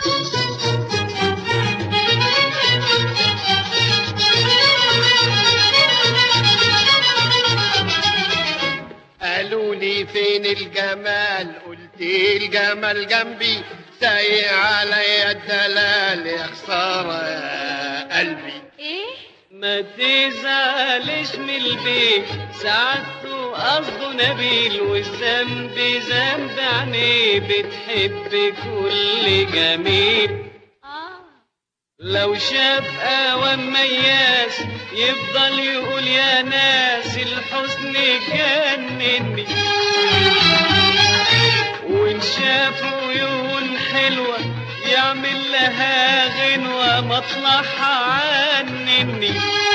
قالوا لي فين الجمال قلت الجمال جنبي سايق عليا الدلال يا خسارة يا قلبي ايه ما تزعلش من البيت سعادته قصده نبيل والذنب ذنب عينيه بتحب كل جميل اه لو شاف قوام مياس يفضل يقول يا ناس الحزن جنني وان شاف عيون حلوة يعمل لها غنوة مطلعها عنني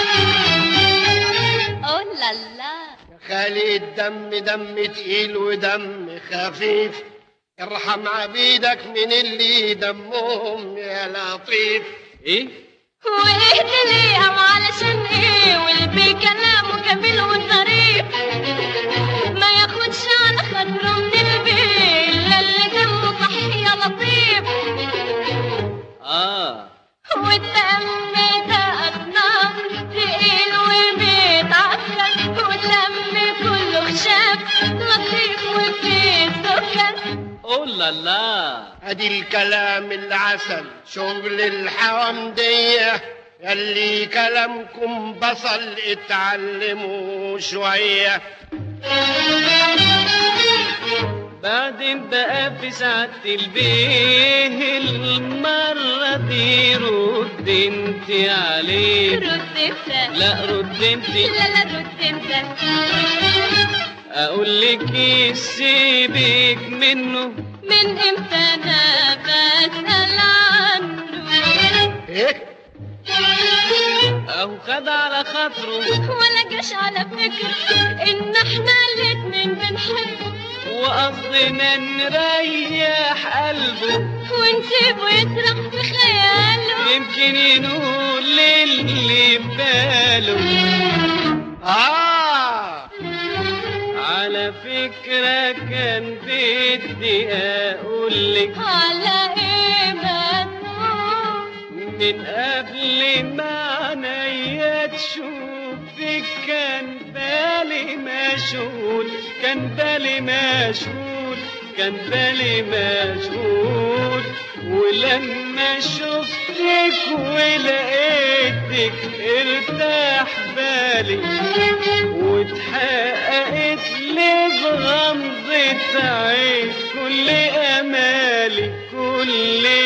اوه لا لا خالي الدم دم تقيل ودم خفيف ارحم عبيدك من اللي دمهم يا لطيف ايه وايه تلاقيهم علشان ايه والبي كلامه جميل وظريف ما ياخدش على خاطره من البي الا اللي دمه صح يا لطيف اه والدم ده أصنام تقيل وبيتعفن والدم كله خشاب لطيف وفيه سكر اوه لا لا ادي الكلام العسل شغل الحوامدية يلي كلامكم بصل اتعلموا شوية بعدين بقى في ساعة البيه المرة دي رد انت عليه رد انت لا رد انت لا لا رد انت اقول لك إيه سيبك منه من امتى انا بسأل عنه ايه اهو خد على خاطره ولا جاش على فكرة ان احنا الاتنين بنحبه وقصدنا نريح قلبه ونسيبه يسرح في خياله يمكن ينول للي باله اه على فكرة كان بدي اقول لك على ايه مسؤول من قبل ما عينيا تشوفك كان بالي مشغول كان بالي مشغول كان بالي مشغول ولما شفتك ولقيتك ارتاح بالي واتحققت لي بغمضة عين كل امالي كل